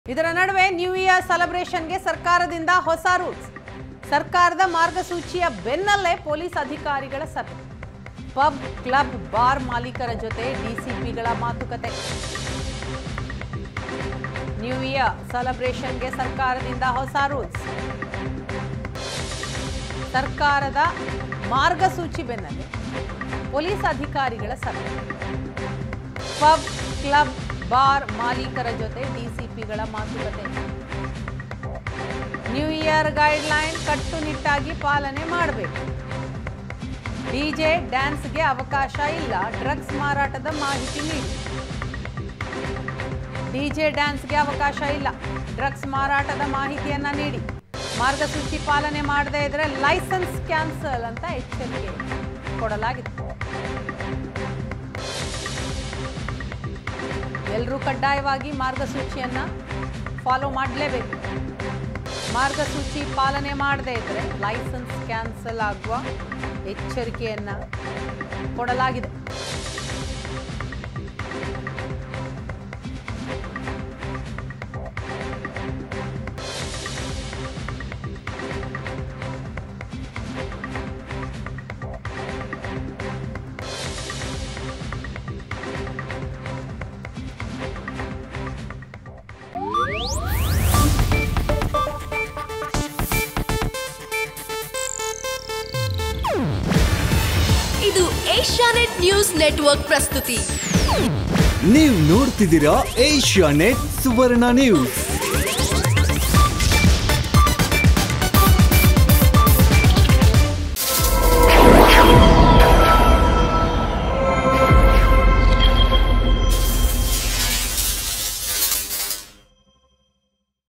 ಇದರ ನಡುವೆ new year ಸೆಲೆಬ್ರೇಷನ್ಗೆ ಸರ್ಕಾರದಿಂದ ಹೊಸ ರೂಲ್ಸ್ ಸರ್ಕಾರದ ಮಾರ್ಗಸೂಚಿಯ ಬೆನ್ನಲ್ಲೇ ಪೊಲೀಸ್ ಅಧಿಕಾರಿಗಳ ಸಭೆ ಪಬ್ ಕ್ಲಬ್ ಬಾರ್ ಮಾಲೀಕರ ಜೊತೆ ಡಿಸಿಪಿಗಳ ಮಾತುಕತೆ ನ್ಯೂ ಇಯರ್ ಸೆಲೆಬ್ರೇಷನ್ಗೆ ಸರ್ಕಾರದಿಂದ ಹೊಸ ರೂಲ್ಸ್ ಸರ್ಕಾರದ ಮಾರ್ಗಸೂಚಿ ಬೆನ್ನಲ್ಲೇ ಪೊಲೀಸ್ ಅಧಿಕಾರಿಗಳ ಸಭೆ ಪಬ್ ಕ್ಲಬ್ ಬಾರ್ ಮಾಲೀಕರ ಜೊತೆ ಡಿಸಿಪಿಗಳ ಮಾತುಕತೆ ನ್ಯೂ ಇಯರ್ ಗೈಡ್ಲೈನ್ ಕಟ್ಟುನಿಟ್ಟಾಗಿ ಪಾಲನೆ ಮಾಡಬೇಕು ಡಿಜೆ ಡ್ಯಾನ್ಸ್ಗೆ ಅವಕಾಶ ಇಲ್ಲ ಡ್ರಗ್ಸ್ ಮಾರಾಟದ ಮಾಹಿತಿ ನೀಡಿ ಡಿಜೆ ಡ್ಯಾನ್ಸ್ಗೆ ಅವಕಾಶ ಇಲ್ಲ ಡ್ರಗ್ಸ್ ಮಾರಾಟದ ಮಾಹಿತಿಯನ್ನ ನೀಡಿ ಮಾರ್ಗಸೂಚಿ ಪಾಲನೆ ಮಾಡದೇ ಇದ್ರೆ ಲೈಸೆನ್ಸ್ ಕ್ಯಾನ್ಸಲ್ ಅಂತ ಎಚ್ಚರಿಕೆ ಕೊಡಲಾಗಿದೆ ಎಲ್ಲರೂ ಕಡ್ಡಾಯವಾಗಿ ಮಾರ್ಗಸೂಚಿಯನ್ನ ಫಾಲೋ ಮಾಡಲೇಬೇಕು ಮಾರ್ಗಸೂಚಿ ಪಾಲನೆ ಮಾಡದೇ ಇದ್ರೆ ಲೈಸೆನ್ಸ್ ಕ್ಯಾನ್ಸಲ್ ಆಗುವ ಎಚ್ಚರಿಕೆಯನ್ನ ಕೊಡಲಾಗಿದೆ ಇದು ಏಷ್ಯಾನೆಟ್ ನ್ಯೂಸ್ ನೆಟ್ವರ್ಕ್ ಪ್ರಸ್ತುತಿ ನೀವು ನೋಡ್ತಿದ್ದೀರಾ ಏಷ್ಯಾ ನೆಟ್ ಸುವರ್ಣ ನ್ಯೂಸ್